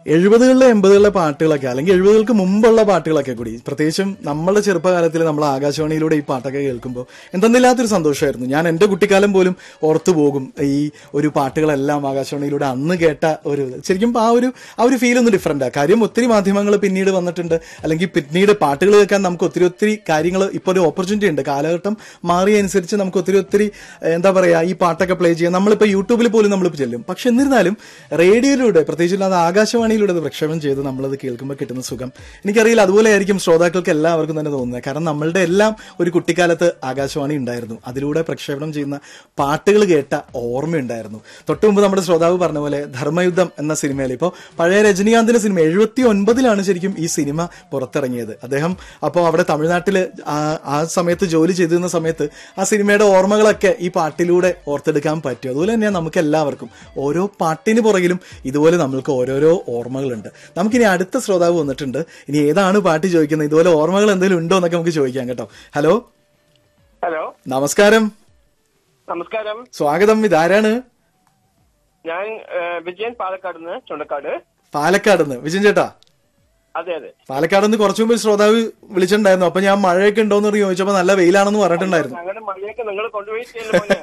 എഴുപതുകളിലെ എൺപതുകളിലെ പാട്ടുകളൊക്കെ അല്ലെങ്കിൽ എഴുപതുകൾക്ക് മുമ്പുള്ള പാട്ടുകളൊക്കെ കൂടി പ്രത്യേകിച്ചും നമ്മളുടെ ചെറുപ്പകാലത്തിൽ നമ്മൾ ആകാശവാണിയിലൂടെ ഈ പാട്ടൊക്കെ കേൾക്കുമ്പോൾ എന്തെന്നില്ലാത്തൊരു സന്തോഷമായിരുന്നു ഞാൻ എന്റെ കുട്ടിക്കാലം പോലും ഓർത്തു പോകും ഈ ഒരു പാട്ടുകളെല്ലാം ആകാശവാണിയിലൂടെ അന്ന് കേട്ട ഒരു ശരിക്കും ആ ഒരു ആ ഒരു ഫീൽ ഒന്ന് ഡിഫറെന്റാ കാര്യം ഒത്തിരി മാധ്യമങ്ങൾ പിന്നീട് വന്നിട്ടുണ്ട് അല്ലെങ്കിൽ പിന്നീട് പാട്ടുകൾ കേൾക്കാൻ നമുക്ക് ഒത്തിരി ഒത്തിരി കാര്യങ്ങൾ ഇപ്പോൾ ഒരു ഓപ്പർച്യൂണിറ്റി ഉണ്ട് കാലഘട്ടം മാറിയ അനുസരിച്ച് നമുക്ക് ഒത്തിരി ഒത്തിരി ഏഹ്, എന്താ പറയാ ഈ പാട്ടൊക്കെ പ്ലേ ചെയ്യാം നമ്മളിപ്പോൾ യൂട്യൂബിൽ പോലും നമ്മൾ ചെല്ലും പക്ഷെ എന്നിരുന്നാലും റേഡിയോയിലൂടെ പ്രത്യേകിച്ച് അത് ആകാശവാണിയിലൂടെ അത് പ്രക്ഷേപണം ചെയ്ത് നമ്മളത് കേൾക്കുമ്പോൾ കിട്ടുന്ന സുഖം എനിക്കറിയില്ല അതുപോലെ ആയിരിക്കും ശ്രോതാക്കൾക്ക് എല്ലാവർക്കും തന്നെ തോന്നുന്നത് കാരണം നമ്മളുടെ എല്ലാം ഒരു കുട്ടിക്കാലത്ത് ആകാശവാണി ഉണ്ടായിരുന്നു അതിലൂടെ പ്രക്ഷേപണം ചെയ്യുന്ന പാട്ടുകൾ കേട്ട ഓർമ്മയുണ്ടായിരുന്നു തൊട്ടു മുമ്പ് നമ്മുടെ ശ്രോതാവ് പറഞ്ഞ പോലെ ധർമ്മയുദ്ധം എന്ന സിനിമയിൽ ഇപ്പോൾ പഴയ രജനീകാന്തിന്റെ സിനിമ എഴുപത്തി ഒൻപതിലാണ് ശരിക്കും ഈ സിനിമ പുറത്തിറങ്ങിയത് അദ്ദേഹം അപ്പോൾ അവിടെ തമിഴ്നാട്ടിൽ ആ സമയത്ത് ജോലി ചെയ്തിരുന്ന സമയത്ത് ആ സിനിമയുടെ ഓർമ്മകളൊക്കെ ഈ പാട്ടിലൂടെ ഓർത്തെടുക്കാൻ പറ്റും അതുപോലെ തന്നെയാണ് നമുക്ക് എല്ലാവർക്കും ഓരോ പാട്ടിന് പുറകിലും ഇതുപോലെ നമ്മൾക്ക് ഓരോരോ ഓർമ്മകളുണ്ട് നമുക്കിനി അടുത്ത ശ്രോതാവ് വന്നിട്ടുണ്ട് ഇനി ഏതാണ് പാട്ട് ചോദിക്കുന്നത് ഇതുപോലെ ഓർമ്മകൾ എന്തെങ്കിലും ഉണ്ടോ എന്നൊക്കെ നമുക്ക് ചോദിക്കാം കേട്ടോ ഹലോ ഹലോ നമസ്കാരം നമസ്കാരം സ്വാഗതം ഇതാരാണ് ഞാൻ ഏഹ്, വിജയൻ പാലക്കാട് നിന്ന് ചുണ്ടക്കാട് പാലക്കാട് നിന്ന് വിജയൻ ചേട്ടാ അതെ അതെ പാലക്കാട് നിന്ന് കുറച്ചു മുമ്പ് ഒരു ശ്രോതാവ് വിളിച്ചിട്ടുണ്ടായിരുന്നു അപ്പൊ ഞാൻ മഴയൊക്കെ ഉണ്ടോന്ന് ചോദിച്ചപ്പോ നല്ല വെയിലാണെന്ന് പറഞ്ഞിട്ടുണ്ടായിരുന്നു ഞങ്ങളുടെ മഴയൊക്കെ നിങ്ങൾ കൊണ്ടുപോയി ചെയ്യല്ലേ മോനെ?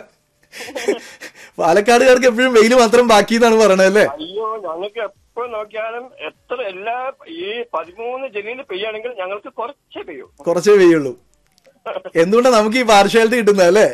പാലക്കാടുകാർക്ക് എപ്പോഴും വെയിൽ മാത്രം ബാക്കി എന്നാണ് പറയണത് അല്ലേ അയ്യോ ഞങ്ങൾക്ക് എപ്പോ നോക്കിയാലും എത്ര എല്ലാ ഈ പതിമൂന്ന് ജില്ലയിൽ പെയ്യാണെങ്കിൽ ഞങ്ങൾക്ക് കുറച്ചേ പെയ്യൂ കുറച്ചേ വെയ്യുള്ളൂ എന്തുകൊണ്ടാണ് നമുക്ക് ഈ പാർഷ്യാലിറ്റി കിട്ടുന്നത് അല്ലേ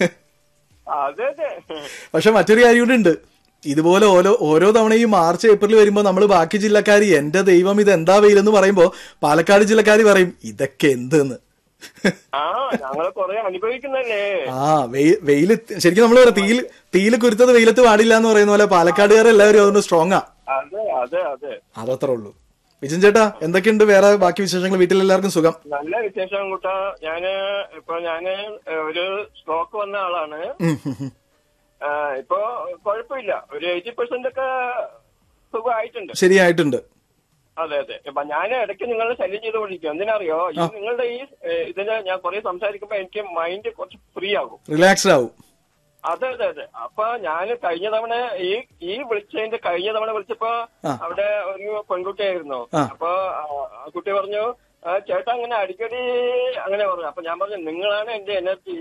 അതെ അതെ പക്ഷെ മറ്റൊരു കാര്യം കൂടി ഉണ്ട് ഇതുപോലെ ഓരോ ഓരോ തവണ ഈ മാർച്ച് ഏപ്രിൽ വരുമ്പോൾ നമ്മൾ ബാക്കി ജില്ലക്കാർ എന്റെ ദൈവം ഇത് എന്താ വെയിലെന്ന് പറയുമ്പോ പാലക്കാട് ജില്ലക്കാർ പറയും ഇതൊക്കെ എന്തെന്ന് ആ ഞങ്ങള് കൊറേ അനുഭവിക്കുന്നല്ലേ ആ വെയിൽ വെയില് ശരിക്കും നമ്മൾ പറയാം തീയിൽ തീയിൽ കുരുത്തത് വെയിലത്ത് പാടില്ല എന്ന് പറയുന്ന പോലെ പാലക്കാടുകാർ എല്ലാവരും അതുകൊണ്ട് സ്ട്രോങ് ആ അതെ അതെ അതെ അതത്രേ ഉള്ളൂ വിജയൻ ചേട്ടാ എന്തൊക്കെയുണ്ട് വേറെ ബാക്കി വിശേഷങ്ങൾ വീട്ടിലെല്ലാവർക്കും സുഖം നല്ല വിശേഷം കൂട്ടാ ഞാന് ഇപ്പൊ ഞാന് ഒരു സ്ട്രോക്ക് വന്ന ആളാണ് ഉം, ഉം, ഉം. ആ, ഇപ്പൊ കുഴപ്പമില്ല ഒരു എയ്റ്റി പെർസെന്റ് ഒക്കെ സുഖമായിട്ടുണ്ട് ശരിയായിട്ടുണ്ട് അതെ അതെ ഇപ്പൊ ഞാൻ ഇടയ്ക്ക് നിങ്ങളെ ശല്യം ചെയ്തുകൊണ്ടിരിക്കും എന്തിനറിയോ ഈ നിങ്ങളുടെ ഈ ഏ, ഇതിന് ഞാൻ കുറെ സംസാരിക്കുമ്പോ എനിക്ക് മൈൻഡ് കുറച്ച് ഫ്രീ ആകും റിലാക്സ്ഡ് ആവും അതെ അതെ അതെ അപ്പൊ ഞാൻ കഴിഞ്ഞ തവണ ഈ ഈ വിളിച്ചതിന്റെ കഴിഞ്ഞ തവണ വിളിച്ചപ്പോ ആ. അവിടെ ഒരു പെൺകുട്ടിയായിരുന്നു ആ. അപ്പൊ ആ, ആ കുട്ടി പറഞ്ഞു "ആ, ചേട്ടാ അങ്ങനെ അടിക്കടി അങ്ങനെ പറഞ്ഞു അപ്പൊ ഞാൻ പറഞ്ഞു നിങ്ങളാണ് എന്റെ എനർജി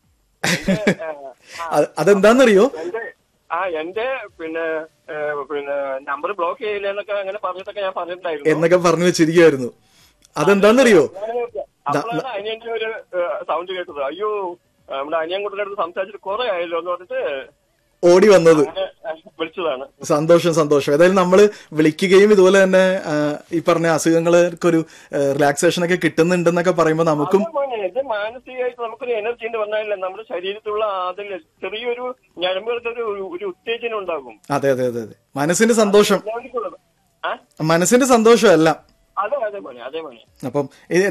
അത് അതെന്താന്നറിയോ എന്റെ ആ എന്റെ പിന്നെ ഏ, പിന്നെ നമ്പർ ബ്ലോക്ക് ചെയ്യില്ല എന്നൊക്കെ അങ്ങനെ പറഞ്ഞിട്ടൊക്കെ ഞാൻ പറഞ്ഞിട്ടുണ്ടായിരുന്നു എന്നൊക്കെ പറഞ്ഞു വെച്ചിരിക്കുവായിരുന്നു അതെന്താന്നറിയോ അപ്പോഴാണ് അനിയന്റെ ഒരു സൗണ്ട് കേട്ടത് അയ്യോ നമ്മുടെ അനിയൻകുട്ടിയുടെ അടുത്ത് സംസാരിച്ചിട്ട് കുറെ ആയല്ലോ എന്ന് പറഞ്ഞിട്ട് ഓടി വന്നത് അങ്ങനെ വിളിച്ചതാണ് സന്തോഷം സന്തോഷം ഏതായാലും നമ്മൾ വിളിക്കുകയും ഇതുപോലെ തന്നെ ആ, ഈ പറഞ്ഞ അസുഖങ്ങൾക്കൊരു റിലാക്സേഷൻ ഒക്കെ കിട്ടുന്നുണ്ടെന്നൊക്കെ പറയുമ്പോൾ നമുക്കും അത് മോനെ, ഇത് മാനസികമായിട്ട് നമുക്കൊരു എനർജി എന്ന് പറഞ്ഞാലേ നമ്മുടെ ശരീരത്തിലുള്ള അതിൽ ചെറിയൊരു ഞരമ്പുകൾക്ക് ഒരു ഒരു ഉത്തേജനം ഉണ്ടാകും അതെ അതെ അതെ അതെ മനസ്സിന്റെ സന്തോഷം എല്ലാവർക്കും ഉള്ളത്. ആ മനസ്സിന്റെ സന്തോഷം എല്ലാം അതെ അതെ മോനെ അതെ മോനെ അപ്പം ഇത്